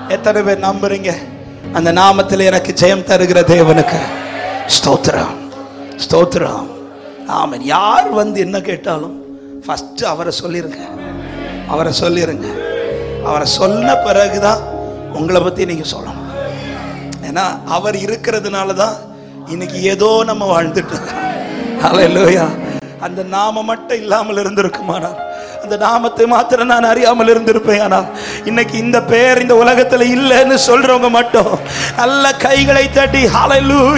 எத்தனை பேர் நம்புறீங்க அந்த நாமத்தில் எனக்கு ஜெயம் தருகிற தேவனுக்கு ஸ்தோத்திரம் ஸ்தோத்திரம் ஆமென் யார் வந்து என்ன கேட்டாலும் ஃபர்ஸ்ட் அவரை சொல்லிருங்க அவரை சொல்லிருங்க அவரை சொன்ன பிறகுதான் உங்களை பத்தி நீங்க சொல்லணும் ஏன்னா அவர் இருக்கிறதுனால தான் இன்னைக்கு ஏதோ நம்ம வாழ்ந்துட்டு இருக்கோம் ஹalleluya அந்த நாமம் மட்டும் இல்லாமல் இருந்திருக்குமானால் அந்த நாமத்தை மாத்திரம் நான் அறியாமல் இருந்திருப்பேன் ஆனால் இன்னைக்கு இந்த பெயர் இந்த உலகத்துல இல்லைன்னு சொல்றவங்க மட்டும் நல்ல கைகளை தட்டி ஹalleluya